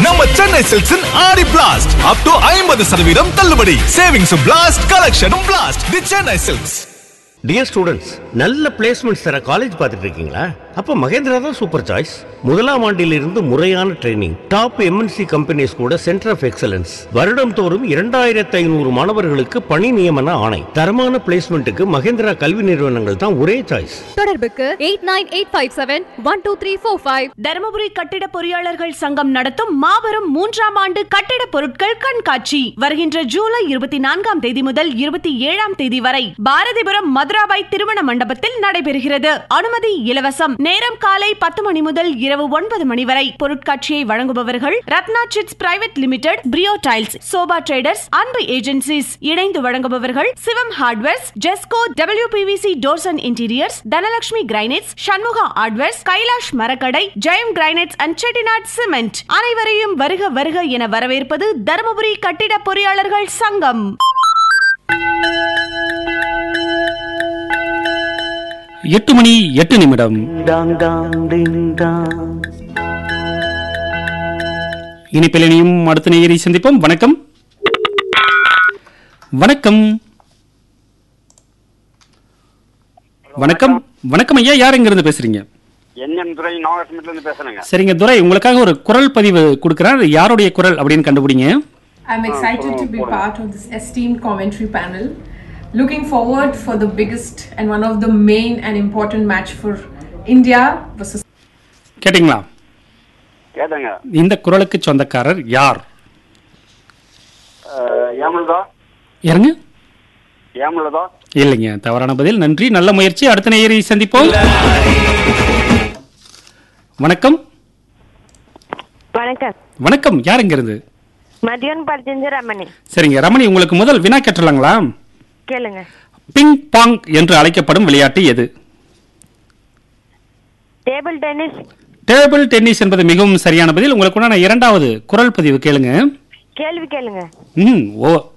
நம்ம சென்னை சில்க்ஸின் ஆடி blast up to ஐம்பது சதவீதம் தள்ளுபடி சேவிங்ஸும் பிளாஸ்ட் கலெக்ஷனும் blast the Chennai silks dear students நல்ல பிளேஸ்மெண்ட்ஸ் தர காலேஜ் பார்த்துட்டு இருக்கீங்களா அப்போ மகேந்திரா தான் சூப்பர் சாய்ஸ் முதலாம் ஆண்டிலிருந்து முறையான ட்ரைனிங் டாப் எம்என்சி கம்பெனிஸ் கூட சென்டர் ஆஃப் எக்ஸலன்ஸ் வருடம் தோறும் இரண்டாயிரத்து ஐநூறு மாணவர்களுக்கு பணி நியமன ஆணை தரமான பிளேஸ்மெண்ட்டுக்கு மகேந்திரா கல்வி நிறுவனங்கள் தான் ஒரே சாய்ஸ் தொடர்புக்கு eight nine eight five seven one two three four five Dharmapuri கட்டிட பொறியாளர்கள் சங்கம் நடத்தும் மாபெரும் மூன்றாம் ஆண்டு கட்டிட பொருட்கள் கண்காட்சி வருகின்ற ஜூலை இருபத்தி நான்காம் தேதி முதல் இருபத்தி ஏழாம் தேதி வரை பாரதிபுரம் மதுராபாய் திருமண மண்டபத்தில் நடைபெறுகிறது அனுமதி இலவசம் நேரம் காலை பத்து மணி முதல் இரவு ஒன்பது மணி வரை பொருட்காட்சியை வழங்குபவர்கள் Ratna chits private limited Brio tiles Shobha traders Anbu agencies இணைந்து வழங்குபவர்கள் Sivam hardwares Jesco WPVC doors and interiors Dhanalakshmi granites Shanmuga hardwares Kailash மரக்கடை Jayam granites and Chettinad cement அனைவரையும் வருக வருக என வரவேற்பது தருமபுரி கட்டிட பொறியாளர்கள் சங்கம் எட்டு மணி எட்டு நிமிடம் இனிப்பிலனையும் அடுத்த நேயரை சந்திப்போம் வணக்கம் வணக்கம் வணக்கம் வணக்கம் ஐயா யார் எங்க இருந்து பேசுறீங்க என்எம் துறை நாகரசமத்துல இருந்து பேசுறேங்க சரிங்க துரை உங்களுக்காக ஒரு குரல் பதிவு கொடுக்குறேன் அது யாருடைய குரல் அப்படின்னு கண்டுபிடிங்க I'm excited to be part of this esteemed commentary panel. Looking forward for the biggest and one of the main and important match for India versus கேட்டிங்களா கேட்டேங்க இந்த குரலுக்கு சொந்தக்காரர் யார் ஏமல்தா யாருங்க ஏமல்தா இல்லைங்க தவறான பதில் நன்றி நல்ல முயற்சி அடுத்த நேயரை சந்திப்போம் வணக்கம் வணக்கம் வணக்கம் யார் எங்க இருந்து மதியம் பர்ஜஞ்சு ரமணி சரிங்க ரமணி உங்களுக்கு முதல் வினா கேட்டலாங்களா கேளுங்க பிங் பாங் என்று அழைக்கப்படும் விளையாட்டு எது டேபிள் டென்னிஸ் டேபிள் டென்னிஸ் என்பது மிகவும் சரியான பதில் உங்களுக்கு இரண்டாவது குரல் பதிவு கேளுங்க கேள்வி கேளுங்க ம் ஓ